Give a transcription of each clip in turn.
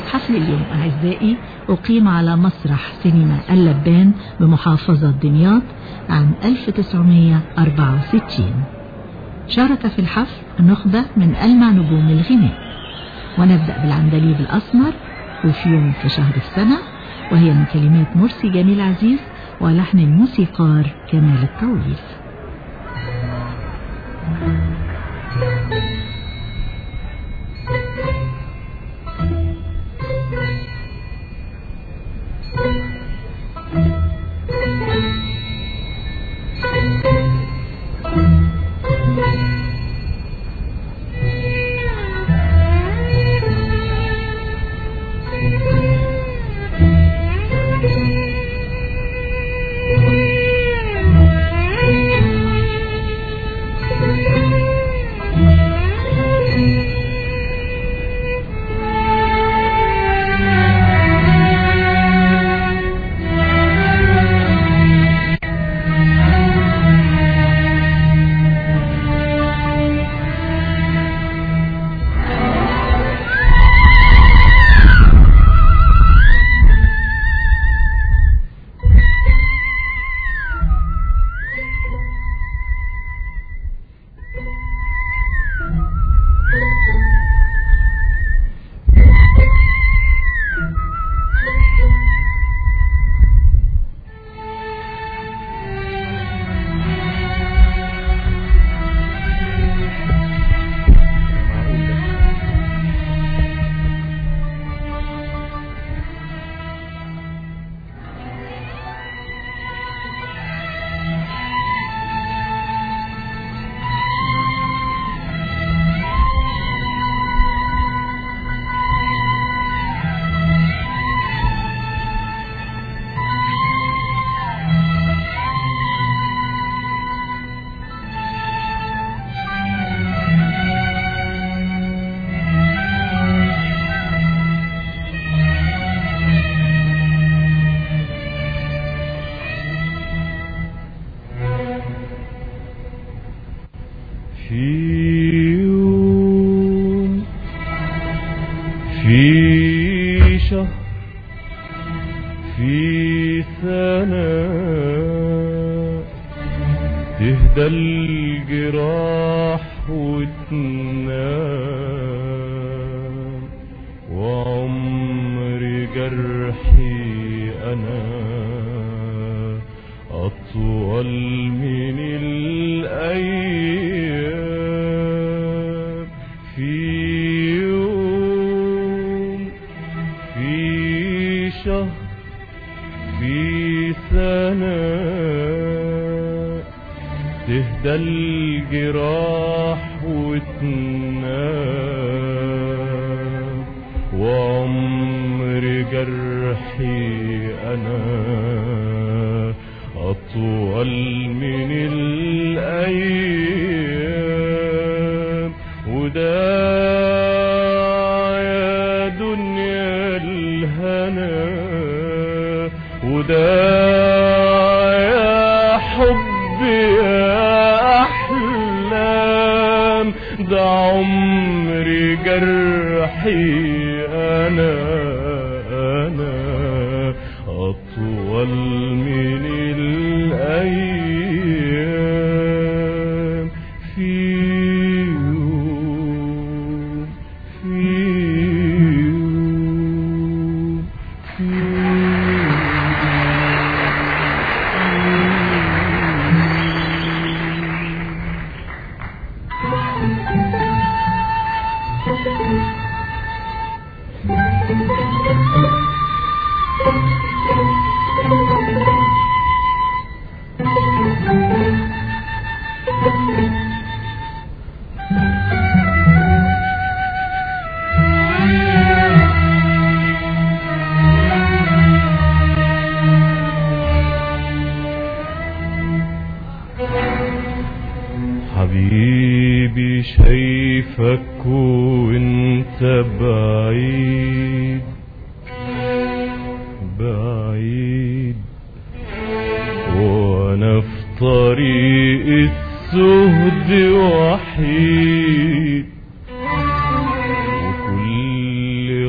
حفل اليوم أعزائي أقيم على مسرح سينما اللبان بمحافظة دمياط عام 1964 شارك في الحفل نخبة من ألمع نجوم الغناء ونبدأ بالعندليب الأسمر وفي يوم في شهر السنة وهي من كلمات مرسي جميل عزيز ولحن الموسيقار كمال الطويل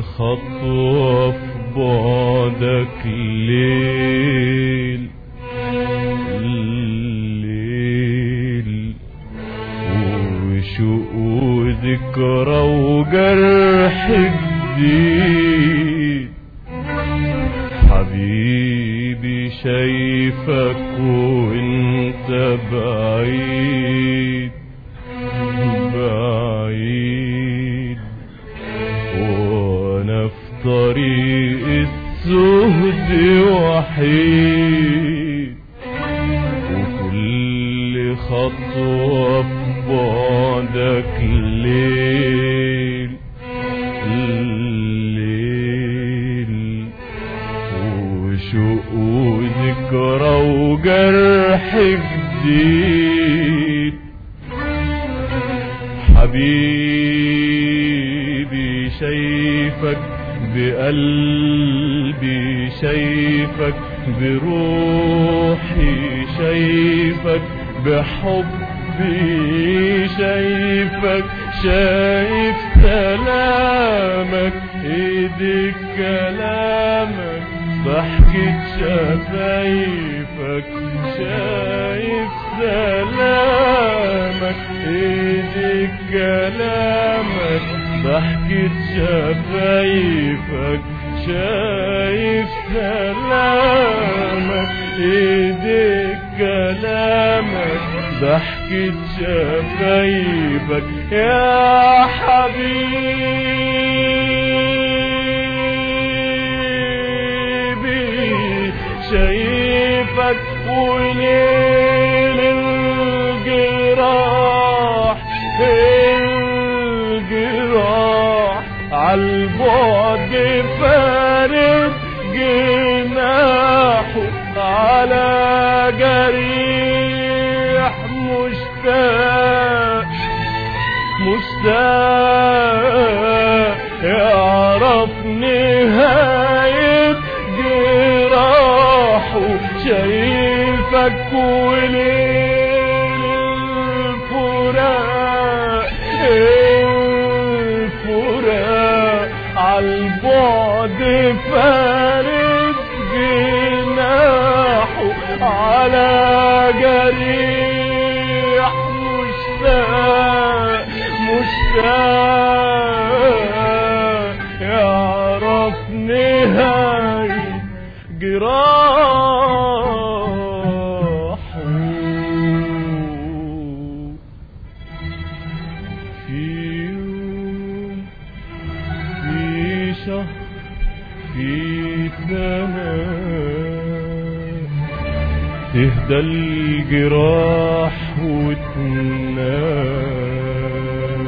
خطوة في بعدك ليل الليل وشوق وذكرى وجرح جديد حبيبي شايفك وانت بعيد بعيد وانا في طريق الزهد وحيد وكل خطوة في بعدك الليل الليل وشوق وذكرى وجرح جديد حبيبي شايفك بقلبي شايفك بروحي شايفك بحبي شايفك شايف كلامك ايدك كلامك ضحكة شفايفك شايف سلامك ايدك كلامك ضحكة شفايفك شايف سلامك ايدك كلامك ضحكة شفايفك يا حبيبي شايفك وليل الجراح الجراح عالبعد فارد جناحه على جريح مشتاق مشتاق يعرف نهاية جراحه شايفك وليل الفراق الفراق عالبعد فارد جناحه على جريح مشتاق مشتاق يعرف نهاية جراحه في يوم في شهر في سنة تهدى الجراح وتنام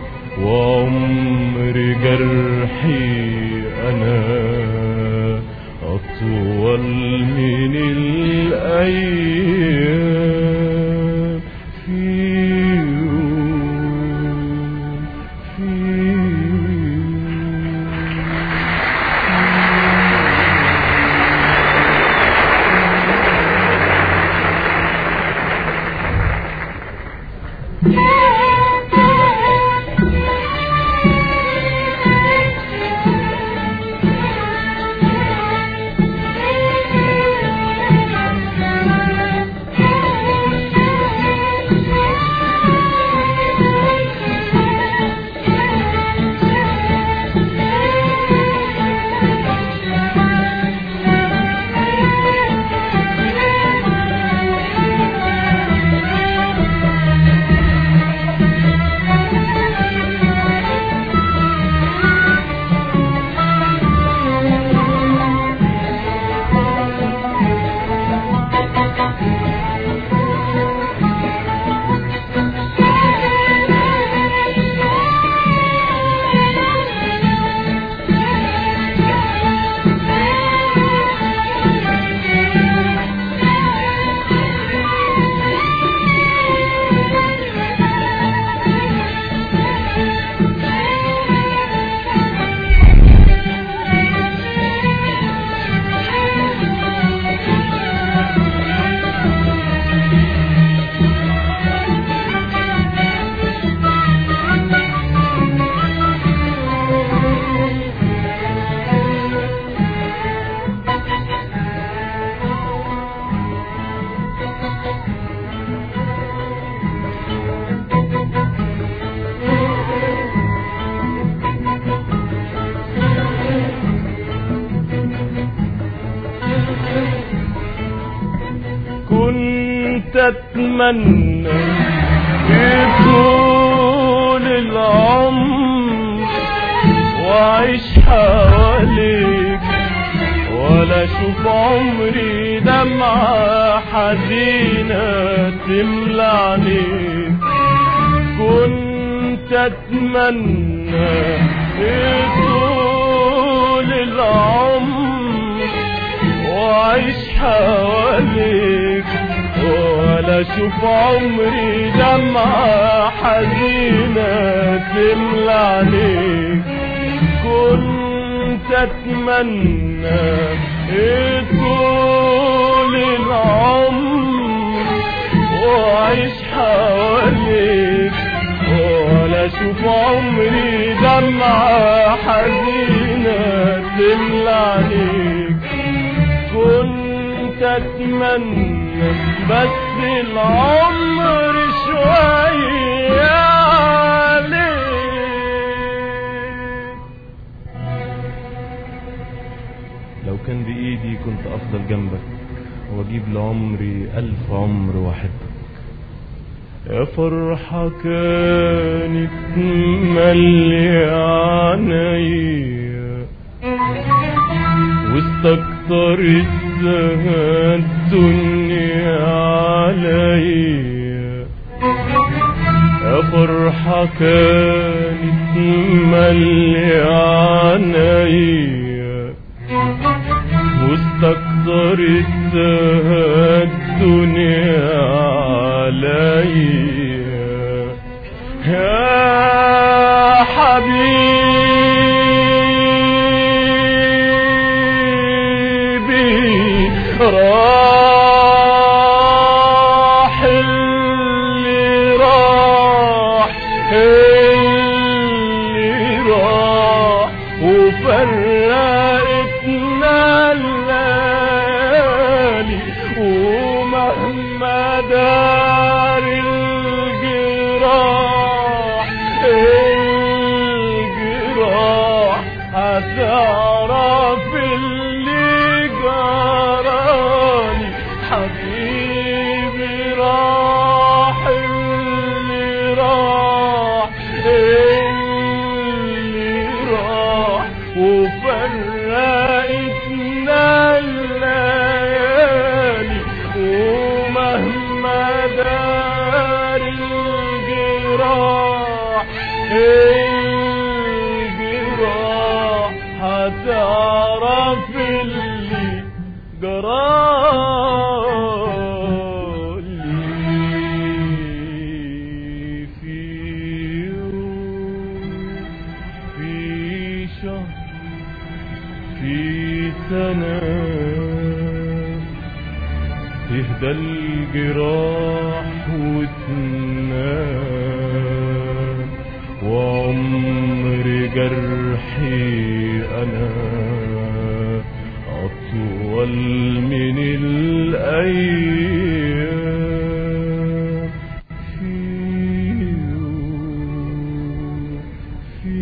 وعمر جرحي أنا أطول من الأيام في يوم في Thank you. كنت اتمنى يطول العمر واعيش حواليك ولا اشوف عمري دمعة حزينة تملى عينيك كنت اتمنى يطول العمر واعيش حواليك ولا اشوف عمري دمعة حزينة تملى عليك كنت اتمنى طول العمر واعيش حواليك ولا اشوف عمري دمعة حزينة تملى عليك كنت اتمنى بس العمر شوية عليك لو كان بإيدي كنت أفضل جنبك وأجيب لعمري ألف عمر وأحبك يا فرحة كانت ملي عينيا واستكترت الدنيا عليا يا فرحة كانت ملي عينيا واستكترت الدنيا عليا يا حبيبي راح اللي راح اللي راح وفرقتنا الليالي ومهما دار الجراح الجراح هتعرف اللي جرالي حبيبي راح اللي راح اللي راح وفرقتنا الليالي ومهما دار الجراح الجراح هتعرف اللي جرالي في يوم في شهر في سنة تهدى الجراح وتنام وعمر جرحي أنا أطول من الأيام في يوم في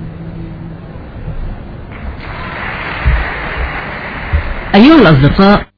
أيها الأصدقاء